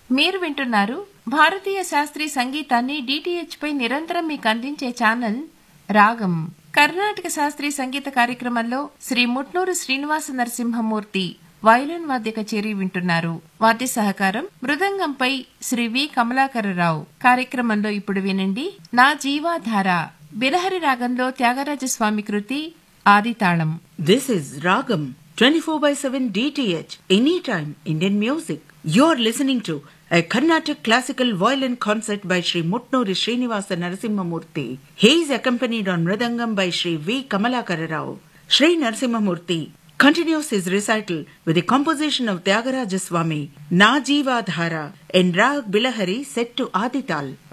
మీరు వింటున్నారు భారతీయ శాస్త్రీయ సంగీతాన్ని డిటిహెచ్ పై నిరంతరం మీకు అందించే ఛానల్ రాగం కర్ణాటక శాస్త్రీయ సంగీత కార్యక్రమంలో శ్రీ ముట్నూరు శ్రీనివాస నరసింహమూర్తి వయలిన్ వాద్య కచేరీ వింటున్నారు వాద్య సహకారం మృదంగంపై శ్రీ వి కమలాకరరావు కార్యక్రమంలో ఇప్పుడు వినండి నా జీవాధార బిలహరి రాగంలో త్యాగరాజస్వామి కృతి ఆదితాళం This is Ragam 24 by 7 DTH Anytime Indian Music. You're listening to a Carnatic classical violin concert by Sri Mutnuri Srinivasa Narasimhamurthy. He is accompanied on Mridangam by Sri V. Kamalakara Rao. Sri Narasimhamurthy continues his recital with the composition of Tyagaraja Swami, Na Jiva Dhara, in Rag Bilahari set to Adital.